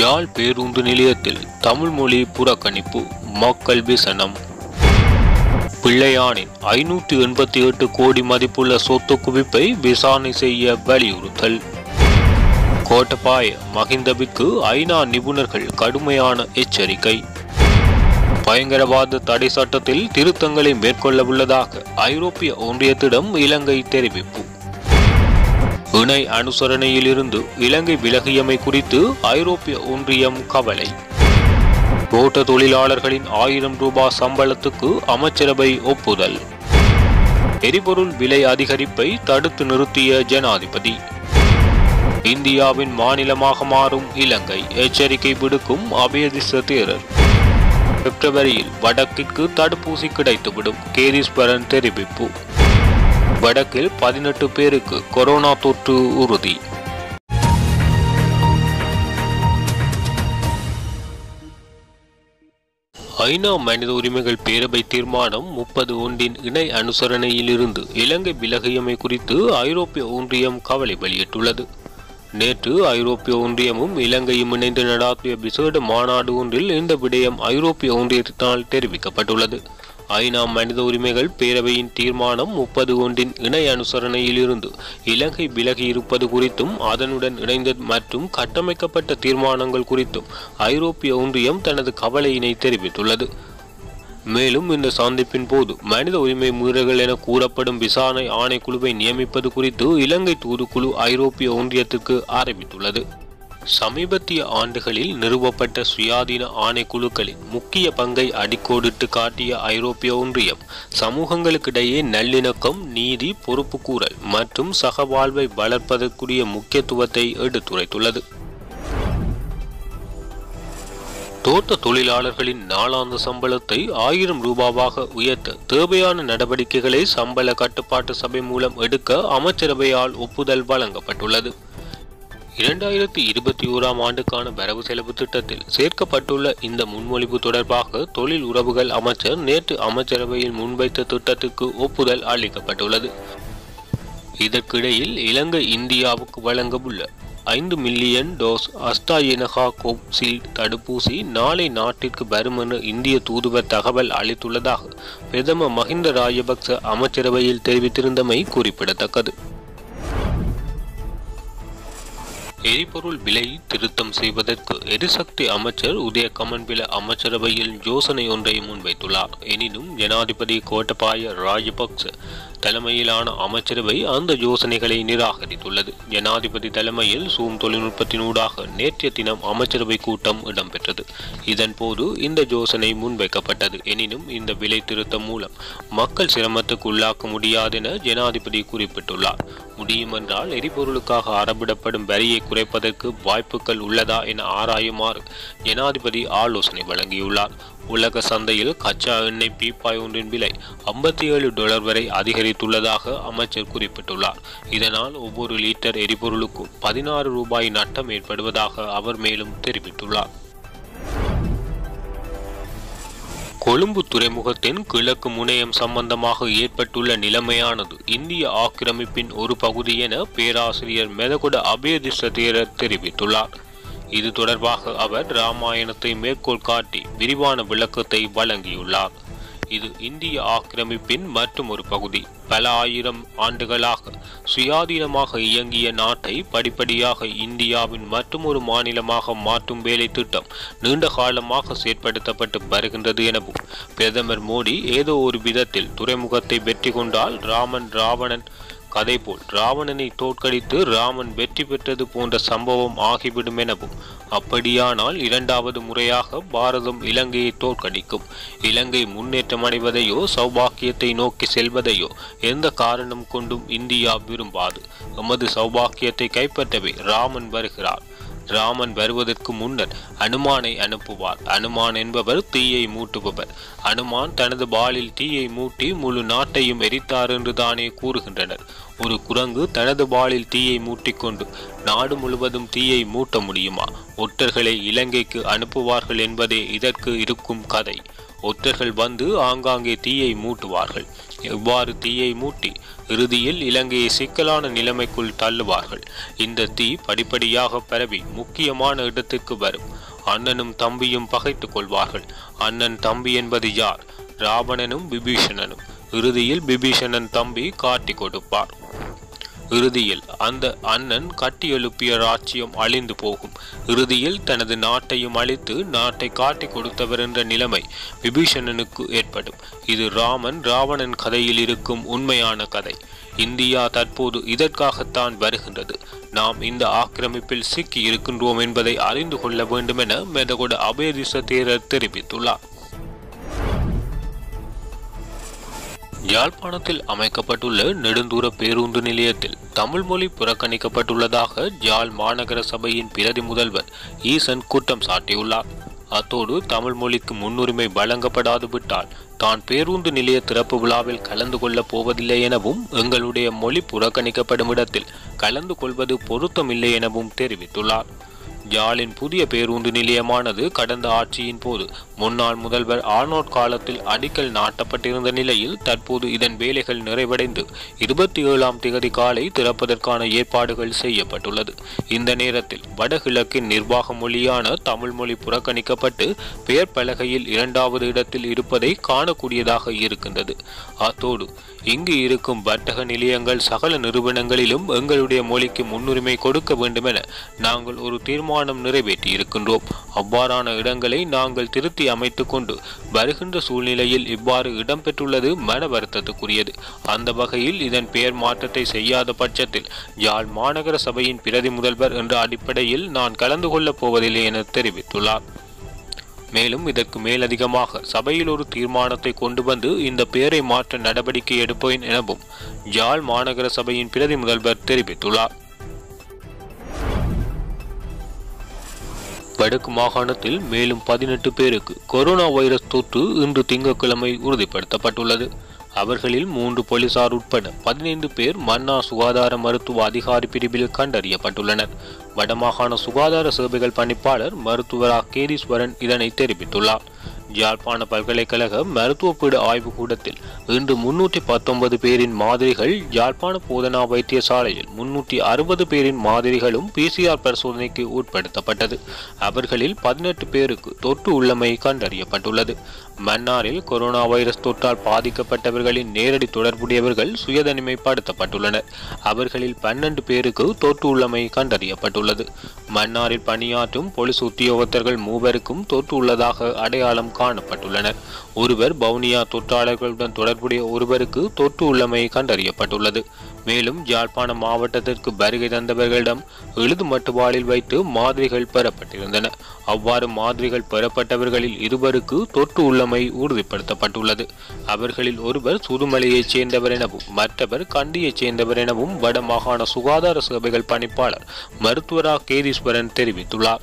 யாழ் பேருந்து நிலையத்தில் தமிழ் மொழி புறக்கணிப்பு மக்கள் விசனம் பிள்ளையானின் ஐநூற்றி எண்பத்தி எட்டு கோடி மதிப்புள்ள சொத்து குவிப்பை விசாரணை செய்ய வலியுறுத்தல் கோட்டபாய மகிந்தவிற்கு ஐநா நிபுணர்கள் கடுமையான எச்சரிக்கை பயங்கரவாத தடை சட்டத்தில் திருத்தங்களை மேற்கொள்ள உள்ளதாக ஐரோப்பிய ஒன்றியத்திடம் இலங்கை தெரிவிப்பு இணை அனுசரணையிலிருந்து இலங்கை விலகியமை குறித்து ஐரோப்பிய ஒன்றியம் கவலை தோட்ட தொழிலாளர்களின் ஆயிரம் ரூபாய் சம்பளத்துக்கு அமைச்சரவை ஒப்புதல் எரிபொருள் விலை அதிகரிப்பை தடுத்து நிறுத்திய ஜனாதிபதி இந்தியாவின் மாநிலமாக மாறும் இலங்கை எச்சரிக்கை விடுக்கும் அபேதிச தேரர் பிப்ரவரியில் வடக்கிற்கு தடுப்பூசி கிடைத்துவிடும் கேதீஸ்வரன் தெரிவிப்பு வடக்கில் பதினெட்டு பேருக்கு கொரோனா தொற்று உறுதி ஐநா மனித உரிமைகள் பேரவை தீர்மானம் முப்பது ஒன்றின் இணை அனுசரணையிலிருந்து இலங்கை விலகியமை குறித்து ஐரோப்பிய ஒன்றியம் கவலை வெளியிட்டுள்ளது நேற்று ஐரோப்பிய ஒன்றியமும் இலங்கையும் இணைந்து நடாத்திய விசேட மாநாடு ஒன்றில் இந்த விடயம் ஐரோப்பிய ஒன்றியத்தினால் தெரிவிக்கப்பட்டுள்ளது ஐநா மனித உரிமைகள் பேரவையின் தீர்மானம் முப்பது ஒன்றின் இணை அனுசரணையிலிருந்து இலங்கை விலகி இருப்பது குறித்தும் அதனுடன் இணைந்த மற்றும் கட்டமைக்கப்பட்ட தீர்மானங்கள் குறித்தும் ஐரோப்பிய ஒன்றியம் தனது கவலையினை தெரிவித்துள்ளது மேலும் இந்த சந்திப்பின் போது மனித உரிமை மீறல்கள் என கூறப்படும் விசாரணை ஆணைக்குழுவை நியமிப்பது குறித்து இலங்கை தூதுக்குழு ஐரோப்பிய ஒன்றியத்திற்கு ஆரம்பித்துள்ளது சமீபத்திய ஆண்டுகளில் நிறுவப்பட்ட சுயாதீன ஆணைக்குழுக்களின் முக்கிய பங்கை அடிக்கோடிட்டு காட்டிய ஐரோப்பிய ஒன்றியம் சமூகங்களுக்கிடையே நல்லிணக்கம் நீதி பொறுப்புக்கூறல் மற்றும் சகவாழ்வை வளர்ப்பதற்குரிய முக்கியத்துவத்தை எடுத்துரைத்துள்ளது தோட்ட தொழிலாளர்களின் நாளாந்த சம்பளத்தை ஆயிரம் ரூபாவாக உயர்த்த தேவையான நடவடிக்கைகளை சம்பள கட்டுப்பாட்டு சபை மூலம் எடுக்க அமைச்சரவையால் ஒப்புதல் வழங்கப்பட்டுள்ளது இரண்டாயிரத்தி இருபத்தி ஓராம் ஆண்டுக்கான வரவு செலவு திட்டத்தில் சேர்க்கப்பட்டுள்ள இந்த முன்மொழிவு தொடர்பாக தொழில் உறவுகள் அமைச்சர் நேற்று அமைச்சரவையில் முன்வைத்த திட்டத்துக்கு ஒப்புதல் அளிக்கப்பட்டுள்ளது இதற்கிடையில் இலங்கை இந்தியாவுக்கு வழங்கவுள்ள ஐந்து மில்லியன் டோஸ் அஸ்டாயனகா கோப்சீல்ட் தடுப்பூசி நாளை நாட்டிற்கு வரும் என இந்திய தூதுவர் தகவல் அளித்துள்ளதாக பிரதமர் மஹிந்த ராஜபக்ச அமைச்சரவையில் தெரிவித்திருந்தமை குறிப்பிடத்தக்கது எரிபொருள் விலை திருத்தம் செய்வதற்கு எரிசக்தி அமைச்சர் உதய கமன்பில அமைச்சரவையில் யோசனை ஒன்றை முன்வைத்துள்ளார் எனினும் ஜனாதிபதி கோட்டபாய ராஜபக்ச தலைமையிலான அமைச்சரவை அந்த யோசனைகளை நிராகரித்துள்ளது ஜனாதிபதி தலைமையில் சூம் தொழில்நுட்பத்தினூடாக நேற்றைய தினம் அமைச்சரவை கூட்டம் இடம்பெற்றது இதன்போது இந்த யோசனை முன்வைக்கப்பட்டது எனினும் இந்த விலை திருத்தம் மூலம் மக்கள் சிரமத்துக்கு உள்ளாக்க முடியாதென ஜனாதிபதி குறிப்பிட்டுள்ளார் முடியும் என்றால் எரிபொருளுக்காக அறவிடப்படும் வரியை குறைப்பதற்கு வாய்ப்புகள் உள்ளதா என ஆராயுமாறு ஜனாதிபதி ஆலோசனை வழங்கியுள்ளார் உலக சந்தையில் கச்சா எண்ணெய் பீப்பாய் ஒன்றின் விலை ஐம்பத்தி ஏழு டாலர் வரை அதிகரித்துள்ளதாக அமைச்சர் குறிப்பிட்டுள்ளார் இதனால் ஒவ்வொரு லிட்டர் எரிபொருளுக்கும் பதினாறு ரூபாய் நட்டம் ஏற்படுவதாக அவர் மேலும் தெரிவித்துள்ளார் கொழும்பு துறைமுகத்தின் கிழக்கு முனையம் சம்பந்தமாக ஏற்பட்டுள்ள நிலைமையானது இந்திய ஆக்கிரமிப்பின் ஒரு பகுதி என பேராசிரியர் மெதகுட அபேதிஷ தேரர் தெரிவித்துள்ளார் இது தொடர்பாக அவர் ராமாயணத்தை மேற்கோள் காட்டி விரிவான விளக்கத்தை வழங்கியுள்ளார் இது இந்திய ஆக்கிரமிப்பின் மற்றும் ஒரு பகுதி பல ஆயிரம் ஆண்டுகளாக சுயாதீனமாக இயங்கிய நாட்டை படிப்படியாக இந்தியாவின் மற்றும் ஒரு மாநிலமாக மாற்றும் வேலை திட்டம் நீண்ட காலமாக செயற்படுத்தப்பட்டு வருகின்றது எனவும் பிரதமர் மோடி ஏதோ ஒரு விதத்தில் துறைமுகத்தை வெற்றி கொண்டால் ராமன் ராவணன் கதை போல் ராவணனை தோற்கடித்து ராமன் வெற்றி பெற்றது போன்ற சம்பவம் ஆகிவிடும் எனவும் அப்படியானால் இரண்டாவது முறையாக பாரதம் இலங்கையை தோற்கடிக்கும் இலங்கை முன்னேற்றம் அடைவதையோ சௌபாக்கியத்தை நோக்கி செல்வதையோ எந்த காரணம் கொண்டும் இந்தியா விரும்பாது எமது சௌபாக்கியத்தை கைப்பற்றவே ராமன் வருகிறார் ராமன் வருவதற்கு முன்னர் அனுமானை அனுப்புவார் அனுமான் என்பவர் தீயை மூட்டுபவர் அனுமான் தனது பாலில் தீயை மூட்டி முழு நாட்டையும் எரித்தார் என்று தானே கூறுகின்றனர் ஒரு குரங்கு தனது பாலில் தீயை மூட்டிக்கொண்டு நாடு முழுவதும் தீயை மூட்ட முடியுமா ஒற்றர்களை இலங்கைக்கு அனுப்புவார்கள் என்பதே இதற்கு இருக்கும் கதை ஒற்றர்கள் வந்து ஆங்காங்கே தீயை மூட்டுவார்கள் இவ்வாறு தீயை மூட்டி இறுதியில் இலங்கையை சிக்கலான நிலைமைக்குள் தள்ளுவார்கள் இந்த தீ படிப்படியாக பரவி முக்கியமான இடத்திற்கு வரும் அண்ணனும் தம்பியும் பகைத்துக் கொள்வார்கள் அண்ணன் தம்பி என்பது யார் ராவணனும் விபீஷணனும் இறுதியில் விபீஷணன் தம்பி காட்டி கொடுப்பார் இறுதியில் அந்த அண்ணன் கட்டி எழுப்பிய ராஜ்யம் அழிந்து போகும் இறுதியில் தனது நாட்டையும் அழித்து நாட்டை காட்டி கொடுத்தவர் என்ற நிலைமை விபீஷணனுக்கு ஏற்படும் இது ராமன் ராவணன் கதையில் இருக்கும் உண்மையான கதை இந்தியா தற்போது இதற்காகத்தான் வருகின்றது நாம் இந்த ஆக்கிரமிப்பில் சிக்கி இருக்கின்றோம் என்பதை அறிந்து கொள்ள வேண்டும் என மெதகொட அபயதிச தேரர் தெரிவித்துள்ளார் யாழ்ப்பாணத்தில் அமைக்கப்பட்டுள்ள நெடுந்தூர பேருந்து நிலையத்தில் தமிழ் மொழி புறக்கணிக்கப்பட்டுள்ளதாக யாழ் மாநகர சபையின் பிரதி முதல்வர் ஈசன் குற்றம் சாட்டியுள்ளார் அத்தோடு தமிழ் மொழிக்கு முன்னுரிமை வழங்கப்படாது விட்டால் தான் பேருந்து நிலைய திறப்பு விழாவில் கலந்து கொள்ளப் போவதில்லை எனவும் எங்களுடைய மொழி புறக்கணிக்கப்படும் இடத்தில் கலந்து கொள்வது பொருத்தமில்லை எனவும் தெரிவித்துள்ளார் யாழின் புதிய பேருந்து நிலையமானது கடந்த ஆட்சியின் போது முன்னாள் முதல்வர் ஆர்னோட் காலத்தில் அடிக்கல் நாட்டப்பட்டிருந்த நிலையில் தற்போது இதன் வேலைகள் நிறைவடைந்து இருபத்தி ஏழாம் திகதி காலை திறப்பதற்கான ஏற்பாடுகள் செய்யப்பட்டுள்ளது இந்த நேரத்தில் வடகிழக்கின் நிர்வாக மொழியான தமிழ் மொழி புறக்கணிக்கப்பட்டு பெயர் பலகையில் இரண்டாவது இடத்தில் இருப்பதை காணக்கூடியதாக இருக்கின்றது அத்தோடு இங்கு இருக்கும் வர்த்தக நிலையங்கள் சகல நிறுவனங்களிலும் எங்களுடைய மொழிக்கு முன்னுரிமை கொடுக்க வேண்டுமென நாங்கள் ஒரு தீர்மானம் நிறைவேற்றி இருக்கின்றோம் அவ்வாறான இடங்களை நாங்கள் திருத்தி அமைத்துக் கொண்டு வருகின்ற சூழ்நிலையில் இவ்வாறு இடம்பெற்றுள்ளது மன வருத்தத்துக்குரியது அந்த வகையில் இதன் பெயர் மாற்றத்தை செய்யாத பட்சத்தில் யாழ் மாநகர சபையின் பிரதி முதல்வர் என்ற அடிப்படையில் நான் கலந்து கொள்ளப் போவதில்லை என தெரிவித்துள்ளார் மேலும் இதற்கு மேலதிகமாக சபையில் ஒரு தீர்மானத்தை கொண்டு வந்து இந்த பெயரை மாற்ற நடவடிக்கை எடுப்பேன் எனவும் யாழ் மாநகர சபையின் பிரதி முதல்வர் தெரிவித்துள்ளார் வடக்கு மாகாணத்தில் மேலும் பதினெட்டு பேருக்கு கொரோனா வைரஸ் தொற்று இன்று திங்கட்கிழமை உறுதிப்படுத்தப்பட்டுள்ளது அவர்களில் மூன்று போலீசார் உட்பட பதினைந்து பேர் மன்னா சுகாதார மருத்துவ அதிகாரி பிரிவில் கண்டறியப்பட்டுள்ளனர் வடமாகாண சுகாதார சேவைகள் பணிப்பாளர் மருத்துவர் கேதீஸ்வரன் இதனை தெரிவித்துள்ளார் யாழ்ப்பாண பல்கலைக்கழக மருத்துவப்பீடு ஆய்வுக் கூடத்தில் இன்று முன்னூற்றி பத்தொன்பது பேரின் மாதிரிகள் யாழ்ப்பாண போதனா வைத்தியசாலையில் முன்னூற்றி அறுபது பேரின் மாதிரிகளும் பிசிஆர் பரிசோதனைக்கு உட்படுத்தப்பட்டது அவர்களில் பதினெட்டு பேருக்கு தொற்று உள்ளமை கண்டறியப்பட்டுள்ளது மன்னாரில் கொரோனா வைரஸ் தொற்றால் பாதிக்கப்பட்டவர்களின் நேரடி தொடர்புடையவர்கள் சுயதனிமைப்படுத்தப்பட்டுள்ளனர் அவர்களில் பன்னெண்டு பேருக்கு தொற்று உள்ளமை கண்டறியப்பட்டுள்ளது மன்னாரில் பணியாற்றும் போலீஸ் உத்தியோகத்தர்கள் மூவருக்கும் தொற்று உள்ளதாக அடையாளம் காணப்பட்டுள்ளனர் ஒருவர் பவுனியா தொற்றாளர்களுடன் தொடர்புடைய ஒருவருக்கு தொற்று உள்ளமை கண்டறியப்பட்டுள்ளது மேலும் யாழ்ப்பாணம் மாவட்டத்திற்கு வருகை தந்தவர்களிடம் எழுது மட்டுவாளில் வைத்து மாதிரிகள் பெறப்பட்டிருந்தன அவ்வாறு மாதிரிகள் பெறப்பட்டவர்களில் இருவருக்கு தொற்று உள்ளமை உறுதிப்படுத்தப்பட்டுள்ளது அவர்களில் ஒருவர் சுதுமலையைச் சேர்ந்தவர் எனவும் மற்றவர் கண்டியைச் சேர்ந்தவர் எனவும் வடமாகாண சுகாதார சேவைகள் பணிப்பாளர் மருத்துவரா கேதீஸ்வரன் தெரிவித்துள்ளார்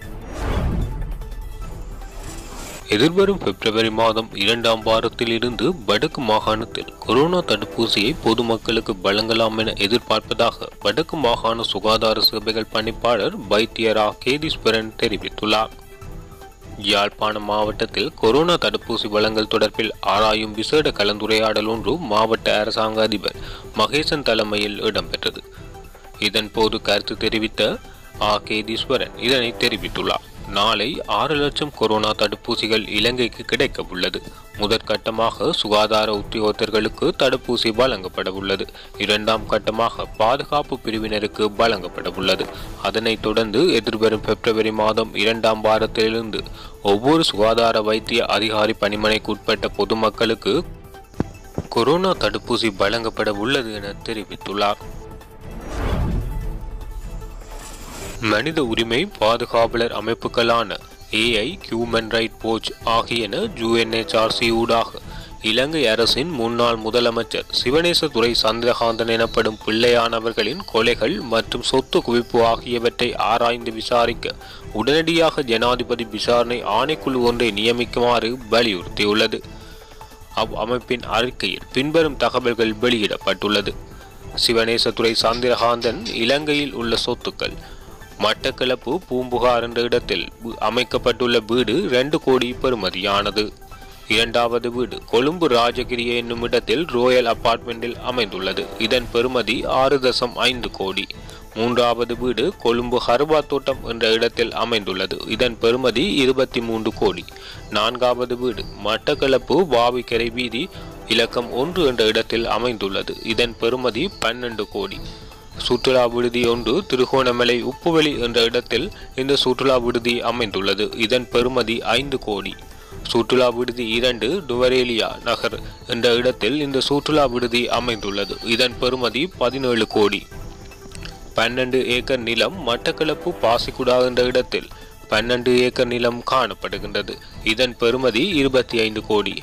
எதிர்வரும் பிப்ரவரி மாதம் இரண்டாம் வாரத்தில் இருந்து வடக்கு மாகாணத்தில் கொரோனா தடுப்பூசியை பொதுமக்களுக்கு வழங்கலாம் என எதிர்பார்ப்பதாக வடக்கு மாகாண சுகாதார சேவைகள் பணிப்பாளர் வைத்தியரா கேதீஸ்வரன் தெரிவித்துள்ளார் யாழ்ப்பாணம் மாவட்டத்தில் கொரோனா தடுப்பூசி வழங்கல் தொடர்பில் ஆராயும் விசேட கலந்துரையாடல் ஒன்று மாவட்ட அரசாங்க அதிபர் மகேசன் தலைமையில் இடம்பெற்றது இதன்போது கருத்து தெரிவித்த ஆ கேதீஸ்வரன் இதனை தெரிவித்துள்ளார் நாளை ஆறு லட்சம் கொரோனா தடுப்பூசிகள் இலங்கைக்கு கிடைக்க உள்ளது முதற்கட்டமாக சுகாதார உத்தியோகத்தர்களுக்கு தடுப்பூசி வழங்கப்பட உள்ளது இரண்டாம் கட்டமாக பாதுகாப்பு பிரிவினருக்கு வழங்கப்பட உள்ளது அதனைத் தொடர்ந்து எதிர்வரும் பிப்ரவரி மாதம் இரண்டாம் வாரத்திலிருந்து ஒவ்வொரு சுகாதார வைத்திய அதிகாரி பணிமனைக்கு உட்பட்ட பொதுமக்களுக்கு கொரோனா தடுப்பூசி வழங்கப்பட உள்ளது என தெரிவித்துள்ளார் மனித உரிமை பாதுகாவலர் அமைப்புகளான ஏஐ ஹியூமன் ரைட் வாட்ச் ஆகியன யுஎன்ஹெச்ஆர்சி ஊடாக இலங்கை அரசின் முன்னாள் முதலமைச்சர் சிவனேசதுரை சந்திரகாந்தன் எனப்படும் பிள்ளையானவர்களின் கொலைகள் மற்றும் சொத்து குவிப்பு ஆகியவற்றை ஆராய்ந்து விசாரிக்க உடனடியாக ஜனாதிபதி விசாரணை ஆணைக்குழு ஒன்றை நியமிக்குமாறு வலியுறுத்தியுள்ளது அவ் அமைப்பின் அறிக்கையில் பின்வரும் தகவல்கள் வெளியிடப்பட்டுள்ளது சிவனேசதுரை சந்திரகாந்தன் இலங்கையில் உள்ள சொத்துக்கள் மட்டக்களப்பு பூம்புகார் என்ற இடத்தில் அமைக்கப்பட்டுள்ள வீடு ரெண்டு கோடி பெறுமதியானது இரண்டாவது வீடு கொழும்பு ராஜகிரி என்னும் இடத்தில் ரோயல் அபார்ட்மெண்டில் அமைந்துள்ளது இதன் பெறுமதி ஆறு தசம் ஐந்து கோடி மூன்றாவது வீடு கொழும்பு ஹர்பா தோட்டம் என்ற இடத்தில் அமைந்துள்ளது இதன் பெறுமதி இருபத்தி மூன்று கோடி நான்காவது வீடு மட்டக்களப்பு வாவிக்கரை வீதி இலக்கம் ஒன்று என்ற இடத்தில் அமைந்துள்ளது இதன் பெறுமதி பன்னெண்டு கோடி சுற்றுலா விடுதி ஒன்று திருகோணமலை உப்புவெளி என்ற இடத்தில் இந்த சுற்றுலா விடுதி அமைந்துள்ளது இதன் பெறுமதி ஐந்து கோடி சுற்றுலா விடுதி இரண்டு டுவரேலியா நகர் என்ற இடத்தில் இந்த சுற்றுலா விடுதி அமைந்துள்ளது இதன் பெறுமதி பதினேழு கோடி பன்னெண்டு ஏக்கர் நிலம் மட்டக்களப்பு பாசிக்குடா என்ற இடத்தில் பன்னெண்டு ஏக்கர் நிலம் காணப்படுகின்றது இதன் பெறுமதி இருபத்தி ஐந்து கோடி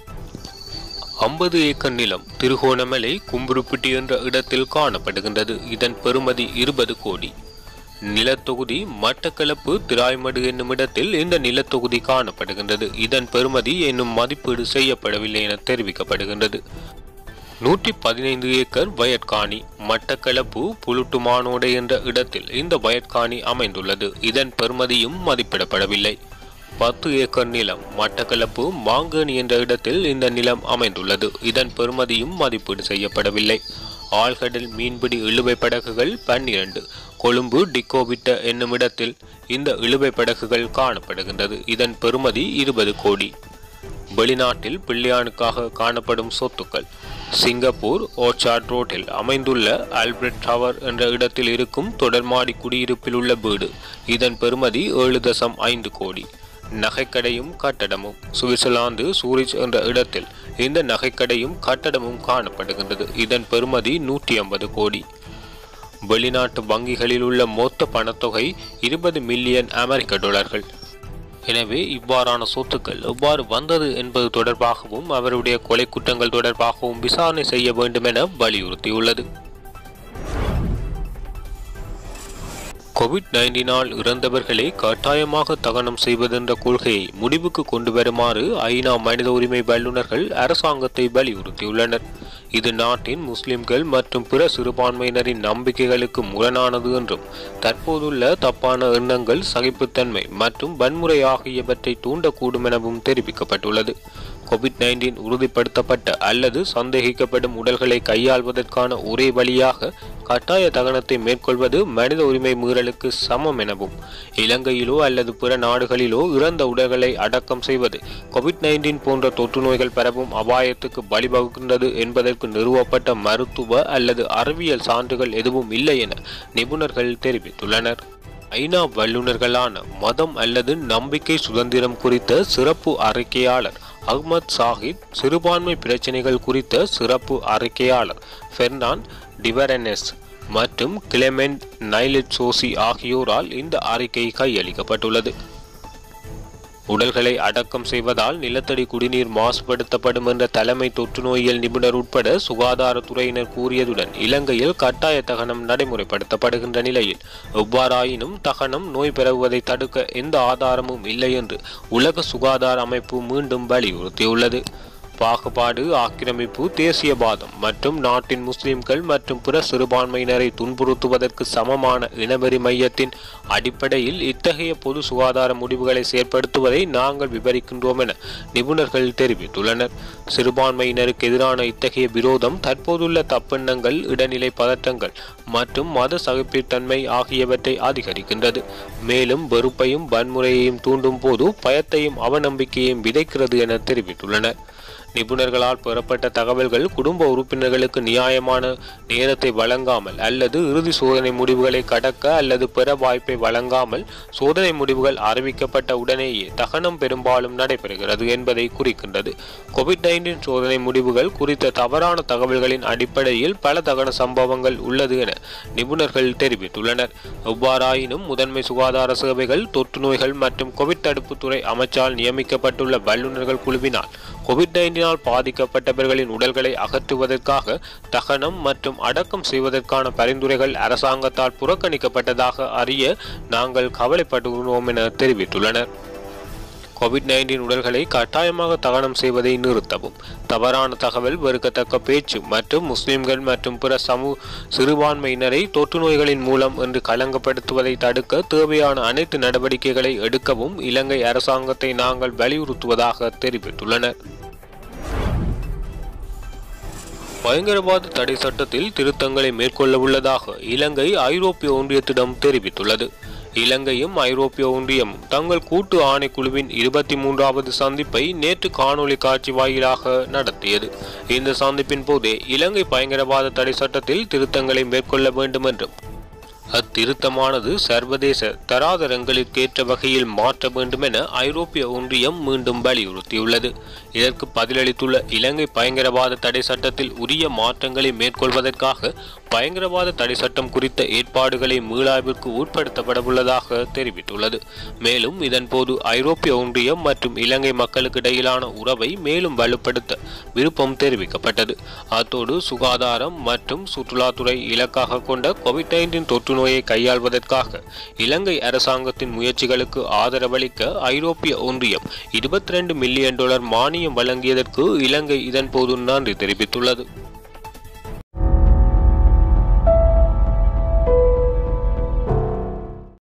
ஐம்பது ஏக்கர் நிலம் திருகோணமலை கும்புருப்பிட்டி என்ற இடத்தில் காணப்படுகின்றது இதன் பெறுமதி இருபது கோடி நிலத்தொகுதி மட்டக்களப்பு திராய்மடு என்னும் இடத்தில் இந்த நிலத்தொகுதி காணப்படுகின்றது இதன் பெறுமதி என்னும் மதிப்பீடு செய்யப்படவில்லை என தெரிவிக்கப்படுகின்றது நூற்றி பதினைந்து ஏக்கர் வயற்காணி மட்டக்களப்பு புலுட்டுமானோடை என்ற இடத்தில் இந்த வயற்காணி அமைந்துள்ளது இதன் பெறுமதியும் மதிப்பிடப்படவில்லை பத்து ஏக்கர் நிலம் மட்டக்களப்பு மாங்கனி என்ற இடத்தில் இந்த நிலம் அமைந்துள்ளது இதன் பெறுமதியும் மதிப்பீடு செய்யப்படவில்லை ஆழ்கடல் மீன்பிடி இழுவை படகுகள் பன்னிரண்டு கொழும்பு டிக்கோவிட்ட என்னும் இடத்தில் இந்த இழுவை படகுகள் காணப்படுகின்றது இதன் பெறுமதி இருபது கோடி வெளிநாட்டில் பிள்ளையானுக்காக காணப்படும் சொத்துக்கள் சிங்கப்பூர் ஓச்சார்ட் ரோட்டில் அமைந்துள்ள ஆல்பிரட் டவர் என்ற இடத்தில் இருக்கும் தொடர்மாடி குடியிருப்பில் உள்ள வீடு இதன் பெறுமதி ஏழு தசம் ஐந்து கோடி நகைக்கடையும் கட்டடமும் சுவிட்சர்லாந்து சூரிச் என்ற இடத்தில் இந்த நகைக்கடையும் கட்டடமும் காணப்படுகின்றது இதன் பெறுமதி நூற்றி ஐம்பது கோடி வெளிநாட்டு வங்கிகளில் உள்ள மொத்த பணத்தொகை இருபது மில்லியன் அமெரிக்க டாலர்கள் எனவே இவ்வாறான சொத்துக்கள் எவ்வாறு வந்தது என்பது தொடர்பாகவும் அவருடைய கொலை குற்றங்கள் தொடர்பாகவும் விசாரணை செய்ய வேண்டும் என வலியுறுத்தியுள்ளது கோவிட் நைன்டீனால் இறந்தவர்களை கட்டாயமாக தகனம் செய்வதென்ற கொள்கையை முடிவுக்கு கொண்டு வருமாறு ஐநா மனித உரிமை வல்லுநர்கள் அரசாங்கத்தை வலியுறுத்தியுள்ளனர் இது நாட்டின் முஸ்லிம்கள் மற்றும் பிற சிறுபான்மையினரின் நம்பிக்கைகளுக்கு முரணானது என்றும் தற்போதுள்ள தப்பான எண்ணங்கள் சகிப்புத்தன்மை மற்றும் வன்முறை ஆகியவற்றை தூண்டக்கூடும் எனவும் தெரிவிக்கப்பட்டுள்ளது கோவிட் நைன்டீன் உறுதிப்படுத்தப்பட்ட அல்லது சந்தேகிக்கப்படும் உடல்களை கையாள்வதற்கான ஒரே வழியாக கட்டாய தகனத்தை மேற்கொள்வது மனித உரிமை மீறலுக்கு சமம் எனவும் இலங்கையிலோ அல்லது பிற நாடுகளிலோ இறந்த உடல்களை அடக்கம் செய்வது கோவிட் நைன்டீன் போன்ற தொற்று நோய்கள் பரவும் அபாயத்துக்கு வழிவகுக்கின்றது என்பதற்கு நிறுவப்பட்ட மருத்துவ அல்லது அறிவியல் சான்றுகள் எதுவும் இல்லை என நிபுணர்கள் தெரிவித்துள்ளனர் ஐநா வல்லுநர்களான மதம் அல்லது நம்பிக்கை சுதந்திரம் குறித்த சிறப்பு அறிக்கையாளர் அஹ்மத் சாஹித் சிறுபான்மை பிரச்சினைகள் குறித்த சிறப்பு அறிக்கையாளர் ஃபெர்னான் டிவரனெஸ் மற்றும் கிளெமெண்ட் நைலட் சோசி ஆகியோரால் இந்த அறிக்கை கையளிக்கப்பட்டுள்ளது உடல்களை அடக்கம் செய்வதால் நிலத்தடி குடிநீர் மாசுபடுத்தப்படும் என்ற தலைமை தொற்று நோயியல் நிபுணர் உட்பட சுகாதாரத்துறையினர் கூறியதுடன் இலங்கையில் கட்டாய தகனம் நடைமுறைப்படுத்தப்படுகின்ற நிலையில் எவ்வாறாயினும் தகனம் நோய் பரவுவதை தடுக்க எந்த ஆதாரமும் இல்லை என்று உலக சுகாதார அமைப்பு மீண்டும் வலியுறுத்தியுள்ளது பாகுபாடு ஆக்கிரமிப்பு தேசியவாதம் மற்றும் நாட்டின் முஸ்லிம்கள் மற்றும் பிற சிறுபான்மையினரை துன்புறுத்துவதற்கு சமமான இனவெறி மையத்தின் அடிப்படையில் இத்தகைய பொது சுகாதார முடிவுகளை செயற்படுத்துவதை நாங்கள் விவரிக்கின்றோம் என நிபுணர்கள் தெரிவித்துள்ளனர் சிறுபான்மையினருக்கு எதிரான இத்தகைய விரோதம் தற்போதுள்ள தப்பெண்ணங்கள் இடைநிலை பதற்றங்கள் மற்றும் மத சகிப்புத்தன்மை ஆகியவற்றை அதிகரிக்கின்றது மேலும் வெறுப்பையும் வன்முறையையும் தூண்டும் போது பயத்தையும் அவநம்பிக்கையையும் விதைக்கிறது என தெரிவித்துள்ளனர் நிபுணர்களால் பெறப்பட்ட தகவல்கள் குடும்ப உறுப்பினர்களுக்கு நியாயமான நேரத்தை வழங்காமல் அல்லது இறுதி சோதனை முடிவுகளை கடக்க அல்லது பெற வாய்ப்பை வழங்காமல் சோதனை முடிவுகள் அறிவிக்கப்பட்ட உடனேயே தகனம் பெரும்பாலும் நடைபெறுகிறது என்பதை குறிக்கின்றது கோவிட் நைன்டீன் சோதனை முடிவுகள் குறித்த தவறான தகவல்களின் அடிப்படையில் பல தகன சம்பவங்கள் உள்ளது என நிபுணர்கள் தெரிவித்துள்ளனர் எவ்வாறாயினும் முதன்மை சுகாதார சேவைகள் தொற்று நோய்கள் மற்றும் கோவிட் தடுப்புத்துறை அமைச்சால் நியமிக்கப்பட்டுள்ள வல்லுநர்கள் குழுவினால் கோவிட் நைன்டீனால் பாதிக்கப்பட்டவர்களின் உடல்களை அகற்றுவதற்காக தகனம் மற்றும் அடக்கம் செய்வதற்கான பரிந்துரைகள் அரசாங்கத்தால் புறக்கணிக்கப்பட்டதாக அறிய நாங்கள் கவலைப்படுகிறோம் என தெரிவித்துள்ளனர் கோவிட் நைன்டீன் உடல்களை கட்டாயமாக தகனம் செய்வதை நிறுத்தவும் தவறான தகவல் வெறுக்கத்தக்க பேச்சு மற்றும் முஸ்லிம்கள் மற்றும் பிற சமூக சிறுபான்மையினரை தொற்று நோய்களின் மூலம் என்று களங்கப்படுத்துவதை தடுக்க தேவையான அனைத்து நடவடிக்கைகளை எடுக்கவும் இலங்கை அரசாங்கத்தை நாங்கள் வலியுறுத்துவதாக தெரிவித்துள்ளனர் பயங்கரவாத தடை சட்டத்தில் திருத்தங்களை மேற்கொள்ள உள்ளதாக இலங்கை ஐரோப்பிய ஒன்றியத்திடம் தெரிவித்துள்ளது இலங்கையும் ஐரோப்பிய ஒன்றியமும் தங்கள் கூட்டு ஆணைக்குழுவின் இருபத்தி மூன்றாவது சந்திப்பை நேற்று காணொளி காட்சி வாயிலாக நடத்தியது இந்த சந்திப்பின் போதே இலங்கை பயங்கரவாத தடை சட்டத்தில் திருத்தங்களை மேற்கொள்ள வேண்டும் என்றும் அத்திருத்தமானது சர்வதேச தராதரங்களுக்கேற்ற வகையில் மாற்ற வேண்டும் என ஐரோப்பிய ஒன்றியம் மீண்டும் வலியுறுத்தியுள்ளது இதற்கு பதிலளித்துள்ள இலங்கை பயங்கரவாத தடை சட்டத்தில் உரிய மாற்றங்களை மேற்கொள்வதற்காக பயங்கரவாத தடை சட்டம் குறித்த ஏற்பாடுகளை மீளாய்விற்கு உட்படுத்தப்படவுள்ளதாக தெரிவித்துள்ளது மேலும் இதன்போது ஐரோப்பிய ஒன்றியம் மற்றும் இலங்கை மக்களுக்கு இடையிலான உறவை மேலும் வலுப்படுத்த விருப்பம் தெரிவிக்கப்பட்டது அத்தோடு சுகாதாரம் மற்றும் சுற்றுலாத்துறை இலக்காக கொண்ட கோவிட் நைன்டீன் தொற்று நோயை கையாள்வதற்காக இலங்கை அரசாங்கத்தின் முயற்சிகளுக்கு ஆதரவளிக்க ஐரோப்பிய ஒன்றியம் இருபத்தி ரெண்டு மில்லியன் டாலர் மானியம் வழங்கியதற்கு இலங்கை இதன்போது நன்றி தெரிவித்துள்ளது